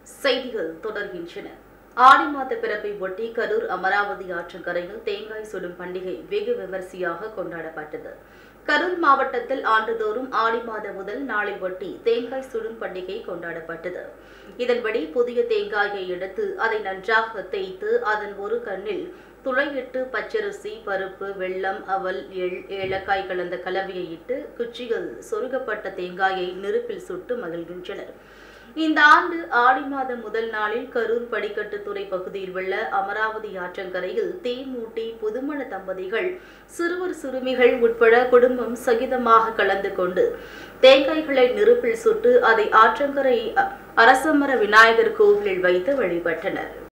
செய்திகள் தொடர்கின்றன ஆடி மாத பிறப்பை ஒட்டி கரூர் அமராவதி ஆற்றங்கரையில் தேங்காய் சுடும் பண்டிகை வெகு விமரிசையாக கொண்டாடப்பட்டது கரூர் மாவட்டத்தில் ஆண்டுதோறும் ஆடி மாதம் முதல் நாளை ஒட்டி தேங்காய் சுடும் பண்டிகை கொண்டாடப்பட்டது இதன்படி புதிய தேங்காயை எடுத்து அதை நன்றாக தேய்த்து அதன் ஒரு கண்ணில் துளையிட்டு பச்சரிசி பருப்பு வெல்லம் அவல் எள் ஏலக்காய் கலந்த கலவையை இட்டு குச்சிகள் சொருகப்பட்ட தேங்காயை நெருப்பில் சுட்டு மகிழ்கின்றனர் இந்த ஆண்டு ஆடி மாதம் முதல் நாளில் கரூர் படிக்கட்டுத்துறை பகுதியில் உள்ள அமராவதி ஆற்றங்கரையில் தீ மூட்டி புதுமண தம்பதிகள் சிறுவர் சிறுமிகள் உட்பட குடும்பம் சகிதமாக கலந்து கொண்டு தேங்காய்களை நெருப்பில் சுட்டு அதை ஆற்றங்கரை அ- அரசமர விநாயகர் கோவிலில் வைத்து வழிபட்டனர்